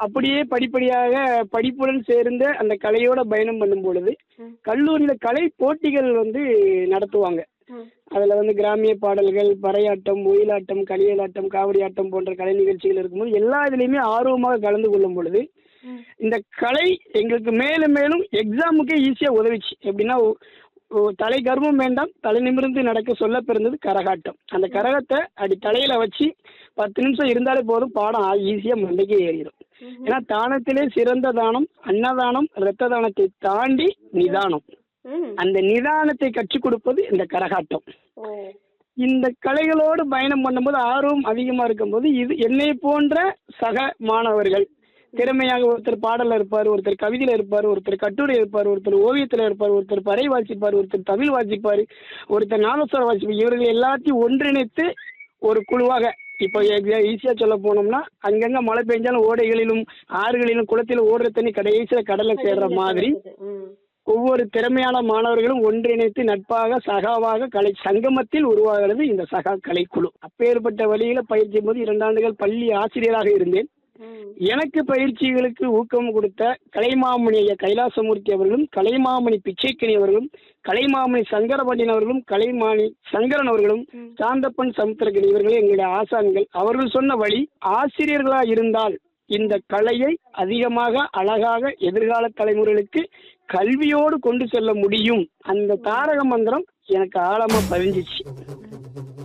அப்படியே படிப்படியாக படிப்புடன் சேர்ந்து அந்த கலையோட பயணம் பண்ணும் பொழுது ம். கல்லூரியில கலை போட்டிகள் வந்து நடத்துவாங்க ம். அதுல வந்து கிராமிய பாடல்கள் பறையாட்டம் ஒயிலாட்டம் களியலாட்டம் காவடி ஆட்டம் போன்ற கலை நிகழ்ச்சிகள் இருக்கும்போது எல்லா இதுலயுமே ஆர்வமாக கலந்து கொள்ளும் பொழுது ம். இந்த கலை எங்களுக்கு மேலும் மேலும் எக்ஸாமுக்கே ஈஸியா உதவிச்சு எப்படின்னா ஒ- ஒ- தலை கர்வம் வேண்டாம் தலை நிமிர்ந்து நடக்க சொல்ல பிறந்தது கரகாட்டம் அந்த கரகத்தை அடி தலையில வச்சு பத்து நிமிஷம் இருந்தாலே போதும் பாடம் ஈஸியா மண்டைக்கு ஏறிடும் ஏன்னா தானத்திலே சிறந்த தானம் அன்னதானம் இரத்த தானத்தை தாண்டி நிதானம் ம். அந்த நிதானத்தை கற்றுக் கொடுப்பது இந்த கரகாட்டம் ஓ இந்த கலைகளோடு பயணம் பண்ணும்போது ஆர்வம் அதிகமா இருக்கும்போது இது என்னை போன்ற சக மாணவர்கள் திறமையாக ஒருத்தர் பாடல்ல இருப்பார் ஒருத்தர் கவிதையில இருப்பார் ஒருத்தர் கட்டுரை இருப்பார் ஒருத்தர் ஓவியத்துல இருப்பார் ஒருத்தர் பறை வாசிப்பார் ஒருத்தர் தமிழ் வாசிப்பார் ஒருத்தர் நாதஸ்வரம் வாசிப்பார் இவர்கள் எல்லாத்தையும் ஒன்றிணைத்து ஒரு குழுவாக இப்போ ஈஸியா சொல்ல போனோம்னா அங்கங்க மழை பெஞ்சாலும் ஓடைகளிலும் ஆறுகளிலும் குளத்திலும் ஓடுற தண்ணி கடைசியில கடல்ல சேர்ற மாதிரி ம். ஒவ்வொரு திறமையான மாணவர்களும் ஒன்றிணைத்து நட்பாக சகாவாக கலை சங்கமத்தில் உருவாகிறது இந்த சகா கலைக்குழு அப்பேற்பட்ட வழியில பயிற்சி போது இரண்டு ஆண்டுகள் பள்ளி ஆசிரியராக இருந்தேன் ம். எனக்கு பயிற்சிகளுக்கு ஊக்கம் கொடுத்த கலைமாமணி ஐயா கைலாசமூர்த்தி அவர்களும் கலைமாமணி பிச்சைக்கணி அவர்களும் கலைமாமணி சங்கரபாண்டியன் அவர்களும் கலைமாணி சங்கரன் அவர்களும் சாந்தப்பன் சமுத்திரகணி இவர்களும் எங்களுடைய ஆசான்கள் அவர்கள் சொன்ன வழி ஆசிரியர்களா இருந்தால் இந்த கலையை அதிகமாக அழகாக எதிர்கால தலைமுறைகளுக்கு கல்வியோடு கொண்டு செல்ல முடியும் அந்த தாரக மந்திரம் எனக்கு ஆழமா பதிஞ்சிச்சு